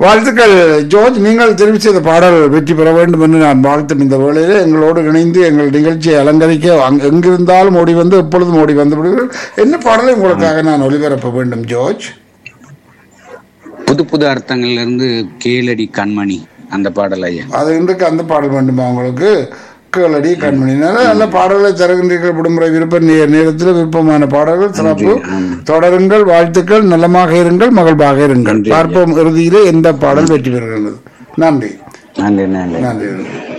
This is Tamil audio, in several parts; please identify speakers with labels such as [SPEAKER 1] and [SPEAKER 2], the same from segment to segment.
[SPEAKER 1] வாழ்த்துக்கள் ஜோர்ஜ் நீங்கள் தெரிவு செய்த பாடல் வெற்றி பெற வேண்டும் என்று நான் வாழ்த்தும் இந்த வேளையிலே எங்களோடு இணைந்து எங்கள் நிகழ்ச்சியை அலங்கரிக்க அங்க- எங்கிருந்தாலும் ஓடி வந்து எப்பொழுதும் ஓடி வந்து விடுவீர்கள் என்ன பாடலை உங்களுக்காக நான் ஒளிபரப்ப வேண்டும் ஜோர்ஜ்
[SPEAKER 2] புது புது அர்த்தங்கள்ல இருந்து கேளடி கண்மணி அந்த பாடல் ஐயா
[SPEAKER 1] அது இன்றைக்கு அந்த பாடல் வேண்டுமா உங்களுக்கு கேளடி கண்மணி நல்ல நல்ல பாடல்களை தருகின்றீர்கள் விடுமுறை விருப்ப நே- நேரத்தில் விருப்பமான பாடல்கள் சிறப்பு தொடருங்கள் வாழ்த்துக்கள் நலமாக இருங்கள் மகிழ்வாக இருங்கள்
[SPEAKER 2] நன்றி.
[SPEAKER 1] பார்ப்போம் இறுதியிலே எந்த பாடல் வெற்றி பெறுகிறது நன்றி
[SPEAKER 2] நன்றி நன்றி
[SPEAKER 1] நன்றி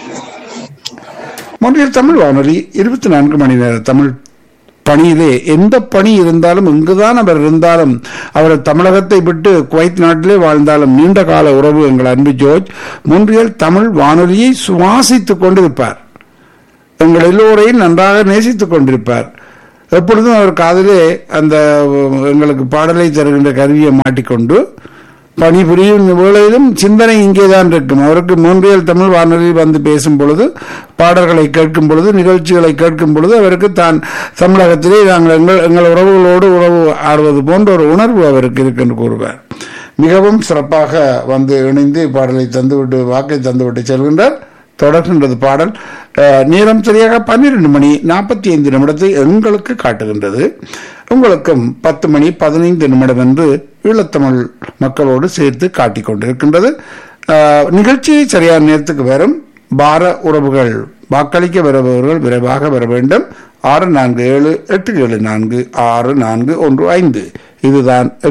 [SPEAKER 1] மொழியில் தமிழ் வானொலி இருபத்தி நான்கு மணி நேர தமிழ் பணியிலே எந்த பணி இருந்தாலும் எங்குதான் அவர் இருந்தாலும் அவர் தமிழகத்தை விட்டு குவைத் நாட்டிலே வாழ்ந்தாலும் நீண்ட கால உறவு எங்கள் அன்பு ஜோர்ஜ் மொன்றியல் தமிழ் வானொலியை சுவாசித்துக் கொண்டிருப்பார் எங்கள் எல்லோரையும் நன்றாக நேசித்துக் கொண்டிருப்பார் எப்பொழுதும் அவர் காதிலே அந்த அஹ், எங்களுக்கு பாடலை தருகின்ற கருவியை மாட்டிக்கொண்டு பணிபுரியும் வேளையிலும் சிந்தனை இங்கேதான் இருக்கும் அவருக்கு மூன்றியல் தமிழ் வானொலியில் வந்து பேசும் பொழுது பாடல்களை கேட்கும் பொழுது நிகழ்ச்சிகளை கேட்கும் பொழுது அவருக்கு தான் தமிழகத்திலே நாங்கள் எங்கள் எங்கள் உறவுகளோடு உறவு ஆடுவது போன்ற ஒரு உணர்வு அவருக்கு இருக்கு என்று கூறுவார் மிகவும் சிறப்பாக வந்து இணைந்து பாடலை தந்துவிட்டு வாக்கை தந்துவிட்டு செல்கின்றார் தொடர்கின்றது பாடல் அஹ், நேரம் சரியாக பன்னிரண்டு மணி நாற்பத்தி ஐந்து நிமிடத்தை எங்களுக்கு காட்டுகின்றது உங்களுக்கும் பத்து மணி பதினைந்து நிமிடம் என்று ஈழத்தமிழ் மக்களோடு சேர்த்து காட்டிக் கொண்டிருக்கின்றது அஹ், நிகழ்ச்சி சரியான நேரத்துக்கு வரும் பார உறவுகள் வாக்களிக்க வருபவர்கள் விரைவாக வர வேண்டும் ஆறு நான்கு ஏழு எட்டு ஏழு நான்கு ஆறு நான்கு ஒன்று ஐந்து இதுதான்